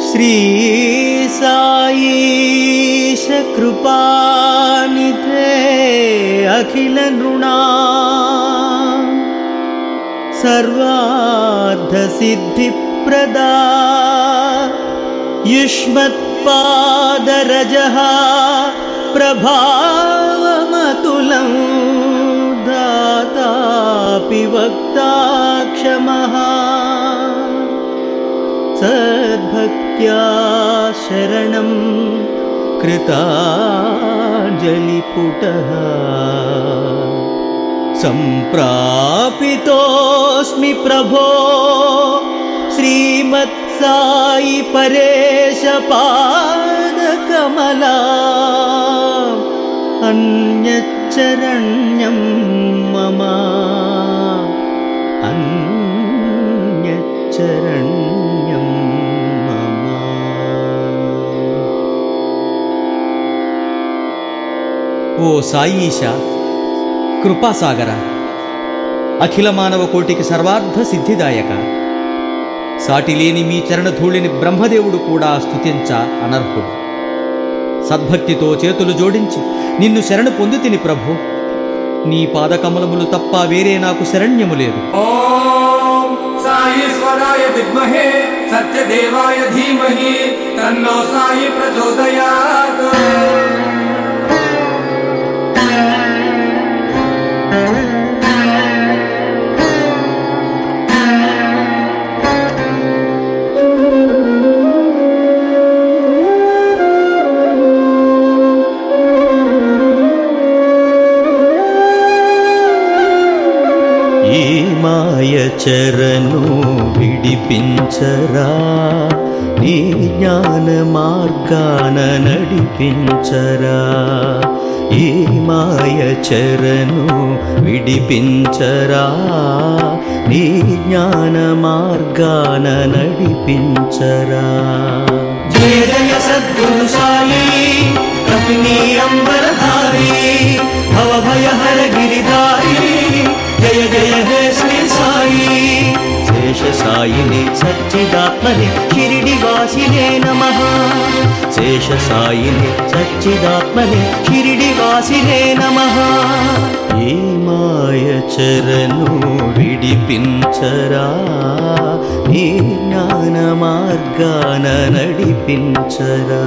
श्री साईश कृपानिधे अखिल नृणा सर्वार्धसिद्धिप्रदा युष्मत्पादरजः प्रभावमतुलं दातापि वक्ता क्षमः सद्भक्त्या शरणं कृताञ्जलिपुटः सम्प्रापितोऽस्मि प्रभो श्रीमत्सायि परेशपादकमला अन्यच्चरण्यं मम अन्यच्चरण्यं मम ఓ సాయీశ కృపాసాగర అఖిల మానవ కోటికి సర్వార్థ సిద్ధిదాయక సాటిలేని మీ చరణధూళిని బ్రహ్మదేవుడు కూడా స్తుతించ అనర్హుడు సద్భక్తితో చేతులు జోడించి నిన్ను శరణు పొందుతిని ప్రభు నీ పాదకమలములు తప్ప వేరే నాకు శరణ్యము లేదు ॐ साईश्वराय विद्महे सत्यदेवाय धीमहि तन्नो साई प्रचोदयात् ఈ మాయ చరను విడిపించరా నీ జ్ఞాన మార్గాన నడిపించరా ఈ మాయ చరను విడిపించరా నీ జ్ఞాన మార్గాన నడిపించరా జయ జయ సద్గురు సాయి కపినీ అంబరధారి భవభయహర గిరిధారి జయ జయ హే శ్రీ సాయి శేష సాయినే సచ్చిదాత్మనే షిరిడి వాసినే నమ శేష సాయినే సచ్చిదాత్మనే షిరిడి వాసినే నమ ఈ మాయ చరను విడిపించరా ఈ జ్ఞాన మార్గాన నడిపించరా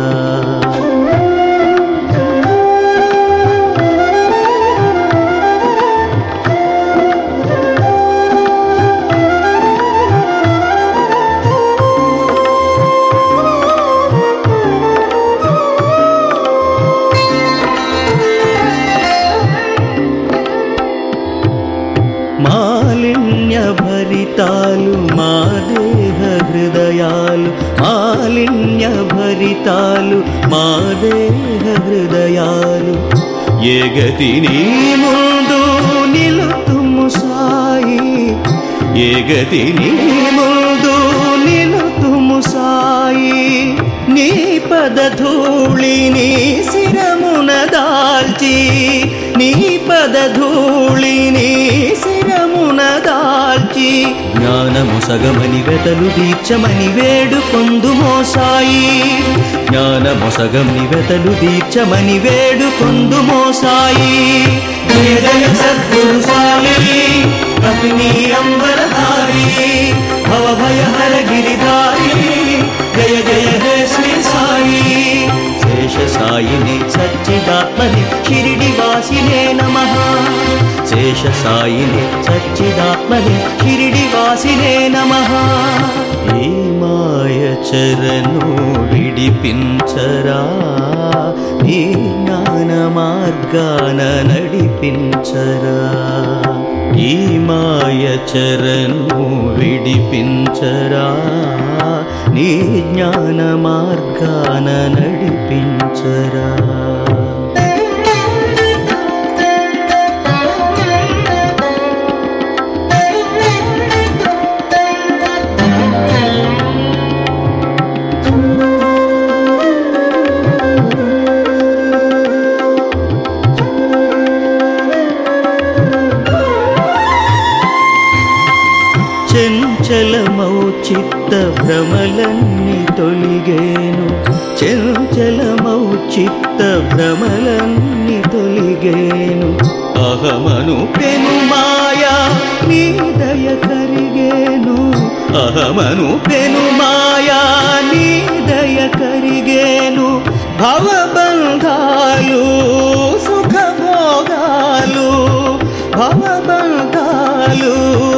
మాలిన్య భరితాలు మా దేహ హృదయాలు మాలిన్య భరితాలు మా దేహ హృదయాలు ఏ గతి నీ ముందు నిలుతుము సాయి ఏ గతి నీ ముందు నిలుతుము సాయి నీ పదధూళిని శిరమున దాల్చి నీ పదధూళిని శిరమున దాల్చి జ్ఞానము సగమని వెతలు దీక్షమని వేడు పొందుమో సాయి జ్ఞానమొసగమని వెతలు దీక్షమని వేడు పొందుమో సాయి జయ జయ సద్గురు సాయి అగ్ని అంబరధారి భవభయహర గిరిధారి జయ జయ హే శ్రీ సాయి శేష సాయిని సచ్చిదాత్మని షిరిడి వాసినే నమ శేష సాయిని సచ్చిదాత్మని షిరిడి వాసినే నమ ఈ మాయ చరను విడిపించరా ఈ జ్ఞాన మార్గాన నడిపించరా ఈ మాయ చరను విడిపించరా నీ జ్ఞాన మార్గాన నడిపించరా చెంచలమౌ చిత్త భ్రమలన్నీ తొలిగేను చెంచలమౌ చిత్త భ్రమలన్నీ తొలిగేను అహమను పెను మాయా నీ దయ కరిగేను అహమను పెను మాయా నీ దయ కరిగేను భవబంధాలు సుఖభోగాలు భవబంధాలు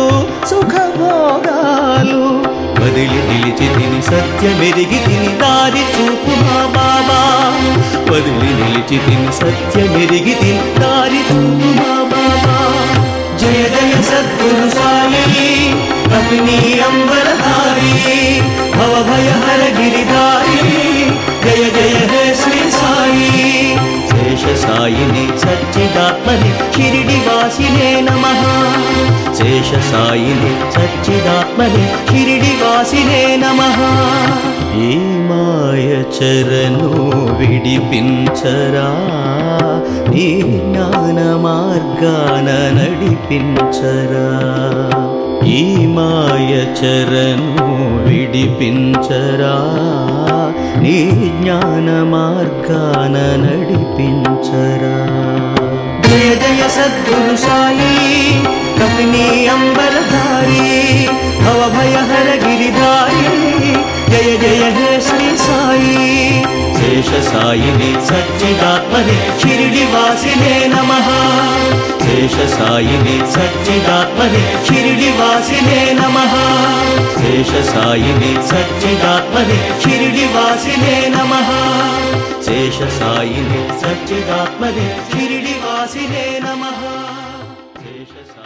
సుఖభోగాలు వదిలి నిలిచి తిని సత్యమెరిగి తిని దారి చూపు మా బాబా వదిలి నిలిచి తిని సత్యమెరిగి తిని దారి చూపు మా బాబా జయ జయ సద్గురు సాయి కపిని అంబరధారి భవ భయ హర గిరిధారి జయ జయ హే శ్రీ సాయి శేష సాయిని సచ్చిదాత్మని షిరిడి వాసినే నమ శేష సాయిని సచ్చిదాత్మని షిరిడి వాసినే నమ ఈ మాయ చరణు విడిపించరా నీ జ్ఞాన మార్గాన నడిపించరా ఈ మాయ చరణు విడిపించరా నీ జ్ఞాన మార్గాన నడిపించరా జయ జయ సద్గురు సాయి కపిని అంబరధారి భవ భయ హర గిరిధారి జయ జయ హే శ్రీ సాయి శేష సాయిని సచ్చిదాత్మని షిరిడి వాసినే నమ శేష సాయిని సచ్చిదాత్మని షిరిడి వాసినే నమ శేష సాయిని సచ్చిదాత్మని షిరిడి వాసినే నమ శేష సాయిని సచ్చిదాత్మని షిరిడి వాసినే నమ శేష సాయి